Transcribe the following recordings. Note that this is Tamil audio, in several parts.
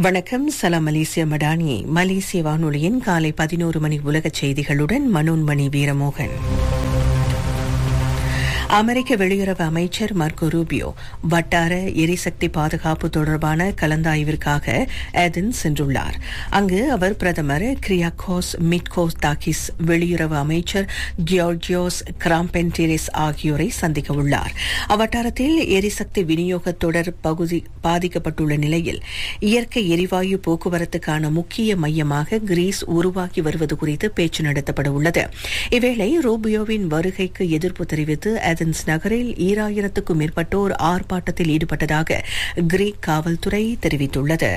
வணக்கம் சலாம் மலேசிய மடானி மலேசிய வானொலியின் காலை பதினோரு மணி உலகச் செய்திகளுடன் மனோன்மணி வீரமோகன் அமெரிக்க வெளியுறவு அமைச்சர் மார்க்கோ ரூபியோ வட்டார எரிசக்தி பாதுகாப்பு தொடர்பான கலந்தாய்விற்காக ஏதென்ஸ் சென்றுள்ளார் அங்கு அவர் பிரதமர் கிரியாகோஸ் மிட்கோஸ் தாக்கிஸ் வெளியுறவு அமைச்சர் கியோர்ஜியோஸ் கிராம்பென்டிரிஸ் ஆகியோரை சந்திக்க உள்ளார் அவ்வட்டாரத்தில் எரிசக்தி விநியோக தொடர் பகுதி பாதிக்கப்பட்டுள்ள நிலையில் இயற்கை எரிவாயு போக்குவரத்துக்கான முக்கிய மையமாக கிரீஸ் உருவாகி வருவது குறித்து பேச்சு நடத்தப்பட உள்ளது இவ்வேளை ரூபியோவின் வருகைக்கு எதிர்ப்பு தெரிவித்து ஏதென்ஸ் நகரில் ஈராயிரத்துக்கும் மேற்பட்டோர் ஆர்ப்பாட்டத்தில் ஈடுபட்டதாக கிரீக் காவல்துறை தெரிவித்துள்ளது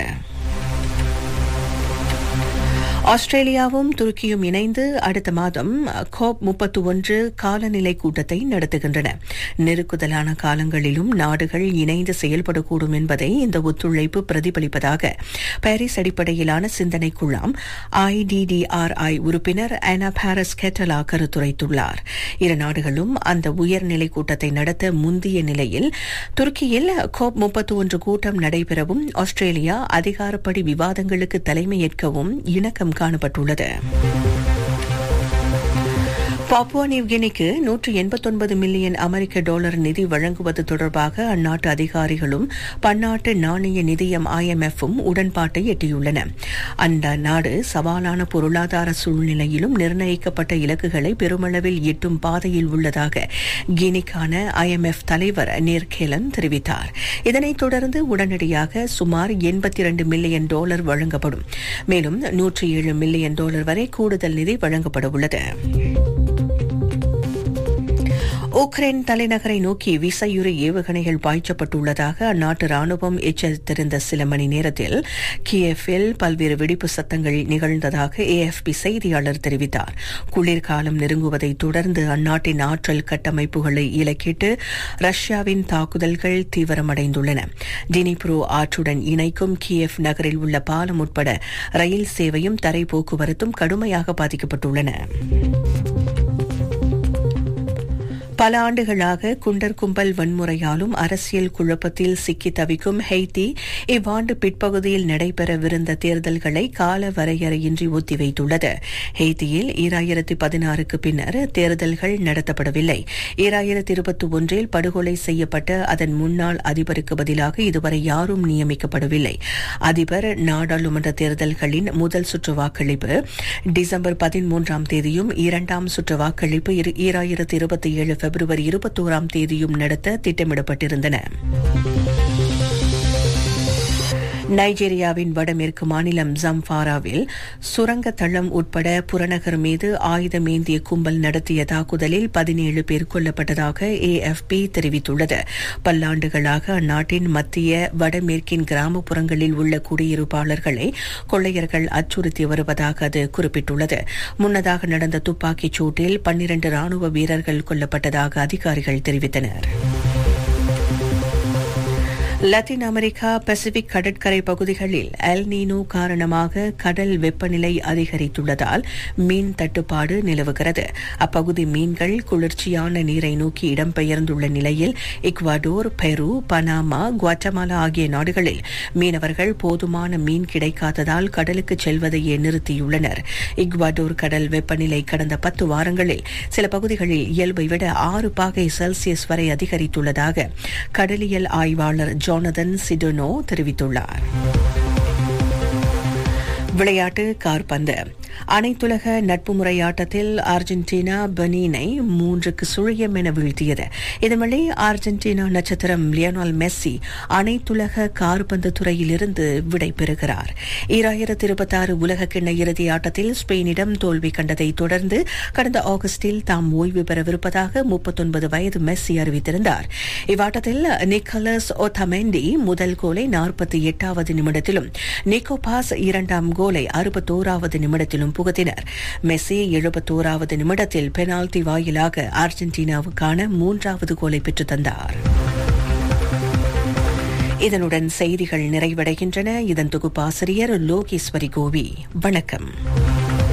ஆஸ்திரேலியாவும் துருக்கியும் இணைந்து அடுத்த மாதம் கோப் முப்பத்து ஒன்று காலநிலை கூட்டத்தை நடத்துகின்றன நெருக்குதலான காலங்களிலும் நாடுகள் இணைந்து செயல்படக்கூடும் என்பதை இந்த ஒத்துழைப்பு பிரதிபலிப்பதாக பாரிஸ் அடிப்படையிலான சிந்தனை குழாம் ஐடிடிஆர்ஐ உறுப்பினர் அனா பாரஸ் கெட்டலா கருத்துரைத்துள்ளார் இரு நாடுகளும் அந்த உயர்நிலை கூட்டத்தை நடத்த முந்திய நிலையில் துருக்கியில் கோப் முப்பத்து ஒன்று கூட்டம் நடைபெறவும் ஆஸ்திரேலியா அதிகாரப்படி விவாதங்களுக்கு தலைமையேற்கவும் இணக்கம் காணப்பட்டுள்ளது பாப்புவா நியூகினிக்கு நூற்று எண்பத்தொன்பது மில்லியன் அமெரிக்க டாலர் நிதி வழங்குவது தொடர்பாக அந்நாட்டு அதிகாரிகளும் பன்னாட்டு நாணய நிதியம் ஐஎம்எஃப்பும் உடன்பாட்டை எட்டியுள்ளன அந்த நாடு சவாலான பொருளாதார சூழ்நிலையிலும் நிர்ணயிக்கப்பட்ட இலக்குகளை பெருமளவில் எட்டும் பாதையில் உள்ளதாக கினிக்கான ஐஎம்எஃப் தலைவர் நேர்கேலன் தெரிவித்தார் இதனைத் தொடர்ந்து உடனடியாக சுமார் எண்பத்தி இரண்டு மில்லியன் டாலர் வழங்கப்படும் மேலும் நூற்றி ஏழு மில்லியன் டாலர் வரை கூடுதல் நிதி வழங்கப்பட உள்ளது உக்ரைன் தலைநகரை நோக்கி விசையுறு ஏவுகணைகள் பாய்ச்சப்பட்டுள்ளதாக அந்நாட்டு ராணுவம் எச்சரித்திருந்த சில மணி நேரத்தில் கியேஃபில் பல்வேறு வெடிப்பு சத்தங்கள் நிகழ்ந்ததாக ஏஎஃப்பி செய்தியாளர் தெரிவித்தார் குளிர்காலம் நெருங்குவதை தொடர்ந்து அந்நாட்டின் ஆற்றல் கட்டமைப்புகளை இலக்கிட்டு ரஷ்யாவின் தாக்குதல்கள் தீவிரமடைந்துள்ளன டினிப்ரோ ஆற்றுடன் இணைக்கும் கியேஃப் நகரில் உள்ள பாலம் உட்பட ரயில் சேவையும் தரை போக்குவரத்தும் கடுமையாக பாதிக்கப்பட்டுள்ளன பல ஆண்டுகளாக குண்டர் கும்பல் வன்முறையாலும் அரசியல் குழப்பத்தில் சிக்கி தவிக்கும் ஹெய்தி இவ்வாண்டு பிற்பகுதியில் நடைபெறவிருந்த தேர்தல்களை கால வரையறையின்றி ஒத்திவைத்துள்ளது ஹெய்தியில் ஈராயிரத்தி பதினாறுக்கு பின்னர் தேர்தல்கள் நடத்தப்படவில்லை ஈராயிரத்தி இருபத்தி ஒன்றில் படுகொலை செய்யப்பட்ட அதன் முன்னாள் அதிபருக்கு பதிலாக இதுவரை யாரும் நியமிக்கப்படவில்லை அதிபர் நாடாளுமன்ற தேர்தல்களின் முதல் சுற்று வாக்களிப்பு டிசம்பர் பதிமூன்றாம் தேதியும் இரண்டாம் சுற்று வாக்களிப்பு ஈராயிரத்தி இருபத்தி ஏழு பிப்ரவரி இருபத்தோராம் தேதியும் நடத்த திட்டமிடப்பட்டிருந்தன நைஜீரியாவின் வடமேற்கு மாநிலம் ஜம்பாராவில் சுரங்க தளம் உட்பட புறநகர் மீது ஆயுதமேந்திய கும்பல் நடத்திய தாக்குதலில் பதினேழு பேர் கொல்லப்பட்டதாக ஏஎஃப்பி தெரிவித்துள்ளது பல்லாண்டுகளாக அந்நாட்டின் மத்திய வடமேற்கின் கிராமப்புறங்களில் உள்ள குடியிருப்பாளர்களை கொள்ளையர்கள் அச்சுறுத்தி வருவதாக அது குறிப்பிட்டுள்ளது முன்னதாக நடந்த துப்பாக்கிச் சூட்டில் பன்னிரண்டு ராணுவ வீரர்கள் கொல்லப்பட்டதாக அதிகாரிகள் தெரிவித்தனர் லத்தீன் அமெரிக்கா பசிபிக் கடற்கரை பகுதிகளில் எல் நீனோ காரணமாக கடல் வெப்பநிலை அதிகரித்துள்ளதால் மீன் தட்டுப்பாடு நிலவுகிறது அப்பகுதி மீன்கள் குளிர்ச்சியான நீரை நோக்கி இடம்பெயர்ந்துள்ள நிலையில் இக்வாடோர் பெரு பனாமா குவாட்டமாலா ஆகிய நாடுகளில் மீனவர்கள் போதுமான மீன் கிடைக்காததால் கடலுக்கு செல்வதையே நிறுத்தியுள்ளனர் இக்வாடோர் கடல் வெப்பநிலை கடந்த பத்து வாரங்களில் சில பகுதிகளில் இயல்பை விட ஆறு பாகை செல்சியஸ் வரை அதிகரித்துள்ளதாக கடலியல் ஆய்வாளர் ஜோனதன் சிடோனோ தெரிவித்துள்ளார் விளையாட்டு கார்பந்து அனைத்துலக நட்பு முறையாட்டத்தில் அர்ஜென்டினா பெனினை மூன்றுக்கு சுழியம் என வீழ்த்தியது இதேவேளை அர்ஜென்டினா நட்சத்திரம் லியோனால் மெஸ்ஸி அனைத்துலக கார்பந்து துறையிலிருந்து விடை பெறுகிறார் ஈராயிரத்தி இருபத்தாறு உலக கிண்ண இறுதி ஆட்டத்தில் ஸ்பெயினிடம் தோல்வி கண்டதை தொடர்ந்து கடந்த ஆகஸ்டில் தாம் ஓய்வு பெறவிருப்பதாக முப்பத்தொன்பது வயது மெஸ்ஸி அறிவித்திருந்தார் இவ்வாட்டத்தில் நிக்கலஸ் ஒத்தமெண்டி முதல் கோலை நாற்பத்தி எட்டாவது நிமிடத்திலும் நிக்கோபாஸ் இரண்டாம் கோலை அறுபத்தோராவது நிமிடத்திலும் புகுத்தினர் மெஸ்ஸி எழுபத்தோராவது நிமிடத்தில் பெனால்டி வாயிலாக அர்ஜென்டினாவுக்கான மூன்றாவது கோலை பெற்றுத் தந்தார் இதனுடன் செய்திகள் நிறைவடைகின்றன இதன் தொகுப்பாசிரியர் லோகேஸ்வரி கோவி வணக்கம்